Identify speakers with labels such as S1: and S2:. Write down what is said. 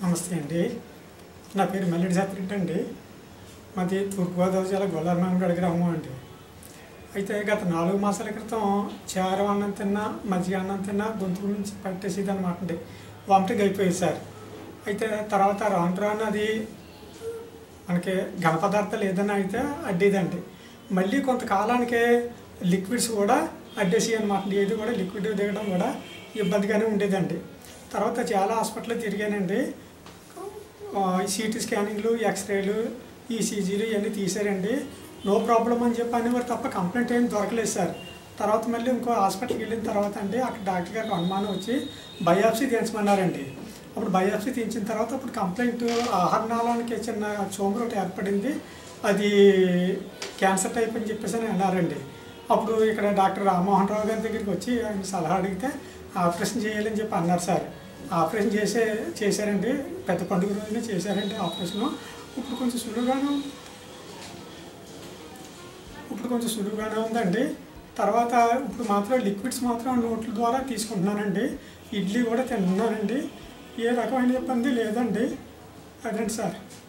S1: నమస్తే అండి నా పేరు మల్లెడి సత్రెడ్డి అండి మాది తూర్పుగోదావరి జిల్లా గొల్లారమంగడ గ్రామం అండి అయితే గత నాలుగు మాసాల క్రితం చారు అన్నం తిన్నా మజ్జిగ అన్నం తిన్నా గొంతు నుంచి పట్టేసేది అనమాట అండి వామిటింగ్ అయిపోయేది సార్ అయితే తర్వాత రాను రాను అది మనకి ఘన పదార్థాలు ఏదైనా అయితే అడ్డేదండి మళ్ళీ కొంతకాలానికి లిక్విడ్స్ కూడా అడ్డేసి అనమాట ఏది కూడా లిక్విడ్ దిగడం కూడా ఇబ్బందిగానే ఉండేదండి తర్వాత చాలా హాస్పిటల్ తిరిగానండి సిటీ స్కానింగ్లు ఎక్స్రేలు ఈసీజీలు ఇవన్నీ తీసారండి నో ప్రాబ్లం అని చెప్పి అనేవారు తప్ప కంప్లైంట్ ఏం దొరకలేదు సార్ తర్వాత మళ్ళీ ఇంకో హాస్పిటల్కి వెళ్ళిన తర్వాత అండి అక్కడ డాక్టర్ గారికి అనుమానం వచ్చి బయాప్సీ తీయించమన్నారండి అప్పుడు బయాప్సీ తీయించిన తర్వాత అప్పుడు కంప్లైంట్ ఆహార నాళానికి చిన్న చోమరు ఒకటి ఏర్పడింది అది క్యాన్సర్ టైప్ అని చెప్పేసి అని అన్నారండి అప్పుడు ఇక్కడ డాక్టర్ రామ్మోహన్ రావు గారి దగ్గరికి వచ్చి ఆయన సలహా అడిగితే ఆపరేషన్ చేయాలని చెప్పి అన్నారు సార్ ఆపరేషన్ చేసే చేశారండి పెద్ద పండుగ రోజునే చేశారండి ఆపరేషను ఇప్పుడు కొంచెం సులువుగాను ఇప్పుడు కొంచెం సులువుగానే ఉందండి తర్వాత ఇప్పుడు మాత్రం లిక్విడ్స్ మాత్రం నోట్ల ద్వారా తీసుకుంటున్నానండి ఇడ్లీ కూడా తింటున్నానండి ఏ రకమైన ఇబ్బంది లేదండి అదండి సార్